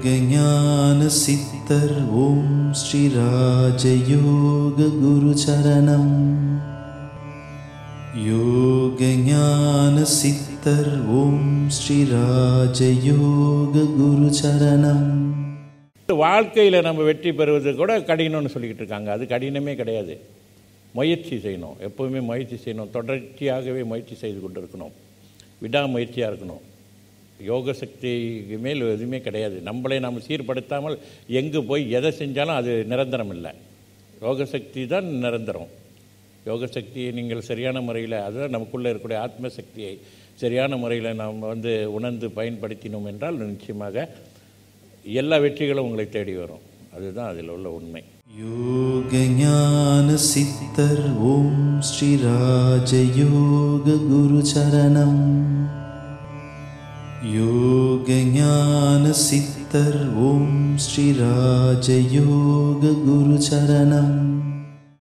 யோகஞான சித்தர் ஓம் ஸ்ரீ ராஜயோக குரு சரணம் யோகஞான சித்தர் ஓம் ஸ்ரீ ராஜயோக குரு சரணம் வாழ்க்கையில் நம்ம வெற்றி பெறுவது கூட கடினம்னு சொல்லிக்கிட்டு இருக்காங்க அது கடினமே கிடையாது முயற்சி செய்யணும் எப்போவுமே முயற்சி செய்யணும் தொடர்ச்சியாகவே முயற்சி செய்து கொண்டு இருக்கணும் விடாமுயற்சியாக இருக்கணும் யோக சக்திக்கு மேல் எதுவுமே கிடையாது நம்மளை நாம் சீர்படுத்தாமல் எங்கே போய் எதை செஞ்சாலும் அது நிரந்தரம் இல்லை யோக சக்தி தான் நிரந்தரம் யோக சக்தியை நீங்கள் சரியான முறையில் அதுதான் நமக்குள்ளே இருக்கக்கூடிய ஆத்ம சக்தியை சரியான முறையில் நாம் வந்து உணர்ந்து பயன்படுத்தினோம் என்றால் நிச்சயமாக எல்லா வெற்றிகளும் உங்களை தேடி வரும் அதுதான் அதில் உள்ள உண்மை யோகஞான சித்தர் ஓம் ஸ்ரீ ராஜயோக குரு சரணம் யோகஞான சித்தர் ஓம் ஸ்ரீ ராஜயோக குரு சரணம்